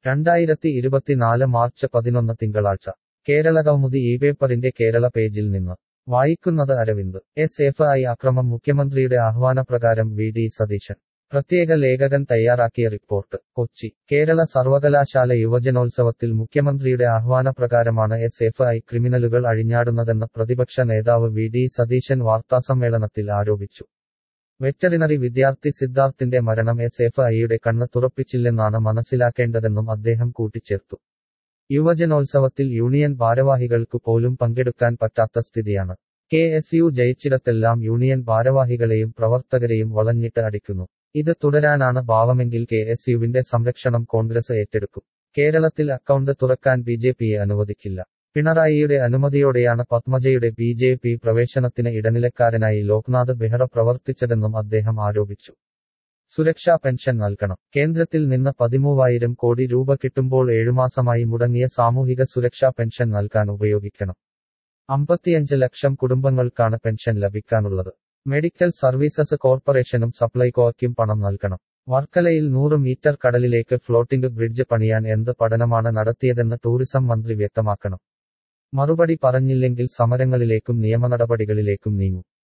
രണ്ടായിരത്തി ഇരുപത്തിനാല് മാർച്ച് പതിനൊന്ന് തിങ്കളാഴ്ച കേരള കൗമുദി ഈ പേപ്പറിന്റെ കേരള പേജിൽ നിന്ന് വായിക്കുന്നത് അരവിന്ദ് എസ് എഫ് ഐ അക്രമം മുഖ്യമന്ത്രിയുടെ ആഹ്വാനപ്രകാരം വി ഡി സതീശൻ പ്രത്യേക ലേഖകൻ തയ്യാറാക്കിയ റിപ്പോർട്ട് കൊച്ചി കേരള സർവകലാശാല യുവജനോത്സവത്തിൽ മുഖ്യമന്ത്രിയുടെ ആഹ്വാനപ്രകാരമാണ് എസ് എഫ് ഐ ക്രിമിനലുകൾ അഴിഞ്ഞാടുന്നതെന്ന് പ്രതിപക്ഷ നേതാവ് വി ഡി സതീശൻ വാർത്താസമ്മേളനത്തിൽ ആരോപിച്ചു വെറ്ററിനറി വിദ്യാർത്ഥി സിദ്ധാർത്ഥിന്റെ മരണം എസ് എഫ് ഐയുടെ കണ്ണ് തുറപ്പിച്ചില്ലെന്നാണ് മനസ്സിലാക്കേണ്ടതെന്നും അദ്ദേഹം കൂട്ടിച്ചേർത്തു യുവജനോത്സവത്തിൽ യൂണിയൻ ഭാരവാഹികൾക്കു പോലും പങ്കെടുക്കാൻ പറ്റാത്ത സ്ഥിതിയാണ് കെ എസ് യു ജയിച്ചിടത്തെല്ലാം യൂണിയൻ ഭാരവാഹികളെയും പ്രവർത്തകരെയും വളഞ്ഞിട്ട് അടിക്കുന്നു ഇത് തുടരാനാണ് ഭാവമെങ്കിൽ കെ എസ് യുവിന്റെ സംരക്ഷണം കോൺഗ്രസ് ഏറ്റെടുക്കും കേരളത്തിൽ അക്കൗണ്ട് തുറക്കാൻ ബി ജെ പിയെ അനുവദിക്കില്ല പിണറായിയുടെ അനുമതിയോടെയാണ് പത്മജയുടെ ബി ജെ പി പ്രവേശനത്തിന് ഇടനിലക്കാരനായി ലോക്നാഥ് ബെഹ്റ പ്രവർത്തിച്ചതെന്നും അദ്ദേഹം ആരോപിച്ചു സുരക്ഷാ പെൻഷൻ നൽകണം കേന്ദ്രത്തിൽ നിന്ന് പതിമൂവായിരം കോടി രൂപ കിട്ടുമ്പോൾ ഏഴുമാസമായി മുടങ്ങിയ സാമൂഹിക സുരക്ഷാ പെൻഷൻ നൽകാൻ ഉപയോഗിക്കണം അമ്പത്തിയഞ്ച് ലക്ഷം കുടുംബങ്ങൾക്കാണ് പെൻഷൻ ലഭിക്കാനുള്ളത് മെഡിക്കൽ സർവീസസ് കോർപ്പറേഷനും സപ്ലൈകോയ്ക്കും പണം നൽകണം വർക്കലയിൽ നൂറ് മീറ്റർ കടലിലേക്ക് ഫ്ലോട്ടിംഗ് ബ്രിഡ്ജ് പണിയാൻ എന്ത് പഠനമാണ് നടത്തിയതെന്ന് ടൂറിസം മന്ത്രി വ്യക്തമാക്കണം മറുപടി പറഞ്ഞില്ലെങ്കിൽ സമരങ്ങളിലേക്കും നിയമനടപടികളിലേക്കും നീങ്ങും